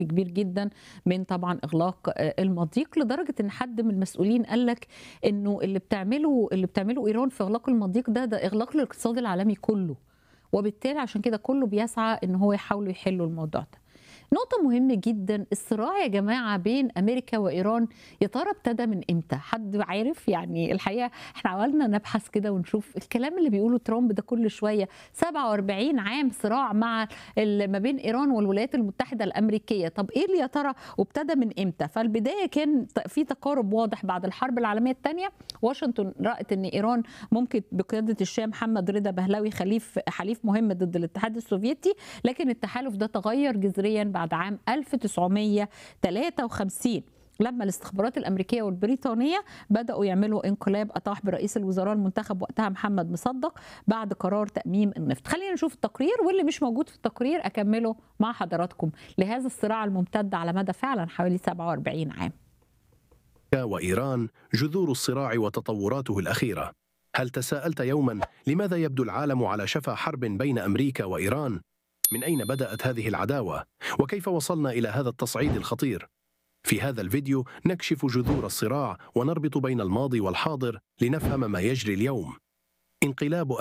كبير جدا من طبعا اغلاق آه، المضيق لدرجه ان حد من المسؤولين قال لك انه اللي بتعمله اللي بتعمله ايران في اغلاق المضيق ده ده اغلاق للاقتصاد العالمي كله وبالتالي عشان كده كله بيسعى ان هو يحاولوا يحلوا الموضوع ده نقطة مهمة جدا الصراع يا جماعة بين أمريكا وإيران يا ترى ابتدى من إمتى؟ حد عارف؟ يعني الحقيقة احنا عملنا نبحث كده ونشوف الكلام اللي بيقوله ترامب ده كل شوية 47 عام صراع مع ال- ما بين إيران والولايات المتحدة الأمريكية طب إيه اللي يا ترى وابتدى من إمتى؟ فالبداية كان ت- في تقارب واضح بعد الحرب العالمية الثانية واشنطن رأت أن إيران ممكن بقيادة الشاه محمد رضا بهلوي خليف حليف مهم ضد الاتحاد السوفيتي لكن التحالف ده تغير جذريا بعد عام 1953 لما الاستخبارات الامريكيه والبريطانيه بداوا يعملوا انقلاب اطاح برئيس الوزراء المنتخب وقتها محمد مصدق بعد قرار تاميم النفط خلينا نشوف التقرير واللي مش موجود في التقرير اكمله مع حضراتكم لهذا الصراع الممتد على مدى فعلا حوالي 47 عام وإيران جذور الصراع وتطوراته الأخيرة هل تساءلت يوما لماذا يبدو العالم على شفا حرب بين أمريكا وإيران؟ من أين بدأت هذه العداوة؟ وكيف وصلنا إلى هذا التصعيد الخطير؟ في هذا الفيديو نكشف جذور الصراع ونربط بين الماضي والحاضر لنفهم ما يجري اليوم انقلاب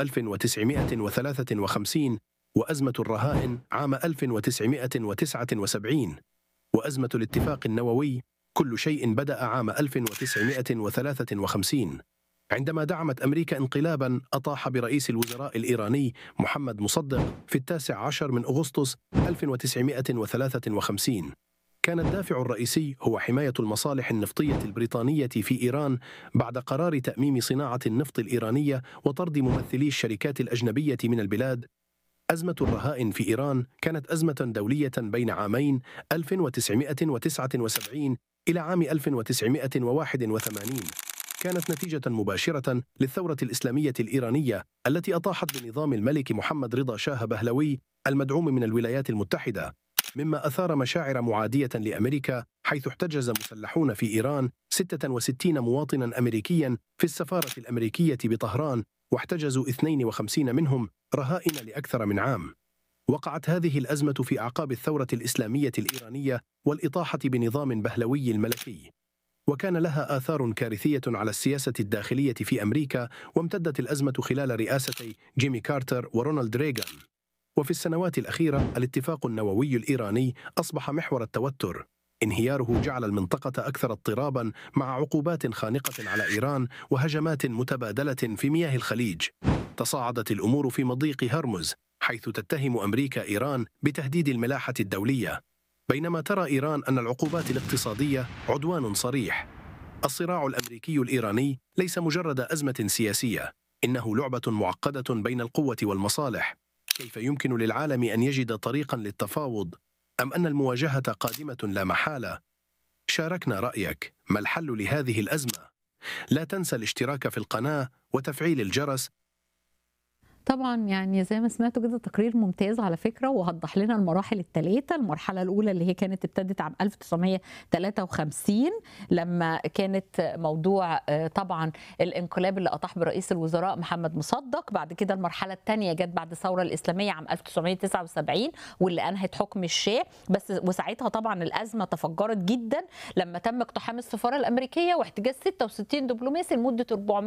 1953 وأزمة الرهائن عام 1979 وأزمة الاتفاق النووي كل شيء بدأ عام 1953 عندما دعمت أمريكا انقلابا أطاح برئيس الوزراء الإيراني محمد مصدق في التاسع عشر من أغسطس 1953 كان الدافع الرئيسي هو حماية المصالح النفطية البريطانية في إيران بعد قرار تأميم صناعة النفط الإيرانية وطرد ممثلي الشركات الأجنبية من البلاد أزمة الرهائن في إيران كانت أزمة دولية بين عامين 1979 إلى عام 1981 كانت نتيجة مباشرة للثورة الإسلامية الإيرانية التي أطاحت بنظام الملك محمد رضا شاه بهلوي المدعوم من الولايات المتحدة مما أثار مشاعر معادية لأمريكا حيث احتجز مسلحون في إيران 66 مواطنا أمريكيا في السفارة الأمريكية بطهران واحتجزوا 52 منهم رهائن لأكثر من عام وقعت هذه الأزمة في أعقاب الثورة الإسلامية الإيرانية والإطاحة بنظام بهلوي الملكي وكان لها آثار كارثية على السياسة الداخلية في أمريكا وامتدت الأزمة خلال رئاستي جيمي كارتر ورونالد ريغان وفي السنوات الأخيرة الاتفاق النووي الإيراني أصبح محور التوتر انهياره جعل المنطقة أكثر اضطرابا مع عقوبات خانقة على إيران وهجمات متبادلة في مياه الخليج تصاعدت الأمور في مضيق هرمز حيث تتهم أمريكا إيران بتهديد الملاحة الدولية بينما ترى إيران أن العقوبات الاقتصادية عدوان صريح الصراع الأمريكي الإيراني ليس مجرد أزمة سياسية إنه لعبة معقدة بين القوة والمصالح كيف يمكن للعالم أن يجد طريقا للتفاوض أم أن المواجهة قادمة لا محالة؟ شاركنا رأيك ما الحل لهذه الأزمة؟ لا تنسى الاشتراك في القناة وتفعيل الجرس طبعا يعني زي ما سمعتوا كده تقرير ممتاز على فكره ووضح لنا المراحل الثلاثه المرحله الاولى اللي هي كانت ابتدت عام 1953 لما كانت موضوع آه، طبعا الانقلاب اللي اطاح برئيس الوزراء محمد مصدق بعد كده المرحله الثانيه جت بعد الثوره الاسلاميه عام 1979 واللي انهت حكم الشاه بس وساعتها طبعا الازمه تفجرت جدا لما تم اقتحام السفاره الامريكيه واحتجاز 66 دبلوماسي لمده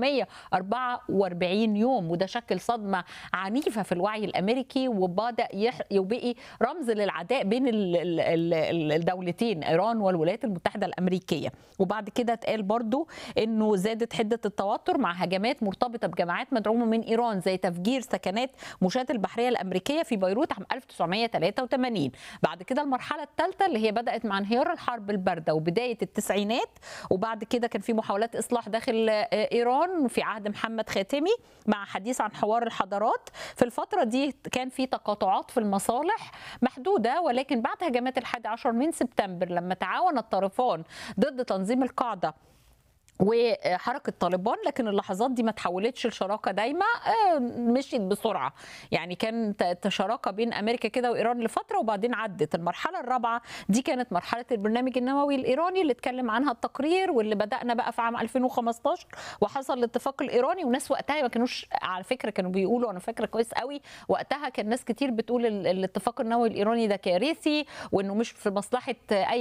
444 يوم وده شكل صدمه عنيفه في الوعي الامريكي وبدا يح- يبقي رمز للعداء بين ال- ال- ال- ال- الدولتين ايران والولايات المتحده الامريكيه وبعد كده اتقال برضو انه زادت حده التوتر مع هجمات مرتبطه بجماعات مدعومه من ايران زي تفجير سكنات مشاة البحريه الامريكيه في بيروت عام 1983 بعد كده المرحله الثالثه اللي هي بدات مع انهيار الحرب البارده وبدايه التسعينات وبعد كده كان في محاولات اصلاح داخل آه، ايران في عهد محمد خاتمي مع حديث عن حوار الحضارات في الفترة دي كان في تقاطعات في المصالح محدودة ولكن بعد هجمات الحادي عشر من سبتمبر لما تعاون الطرفان ضد تنظيم القاعدة وحركه طالبان لكن اللحظات دي ما تحولتش لشراكه دايمه مشيت بسرعه يعني كانت شراكه بين امريكا كده وايران لفتره وبعدين عدت المرحله الرابعه دي كانت مرحله البرنامج النووي الايراني اللي اتكلم عنها التقرير واللي بدانا بقى في عام 2015 وحصل الاتفاق الايراني وناس وقتها ما كانوش على فكره كانوا بيقولوا انا فاكره كويس قوي وقتها كان ناس كتير بتقول الاتفاق النووي الايراني ده كارثي وانه مش في مصلحه اي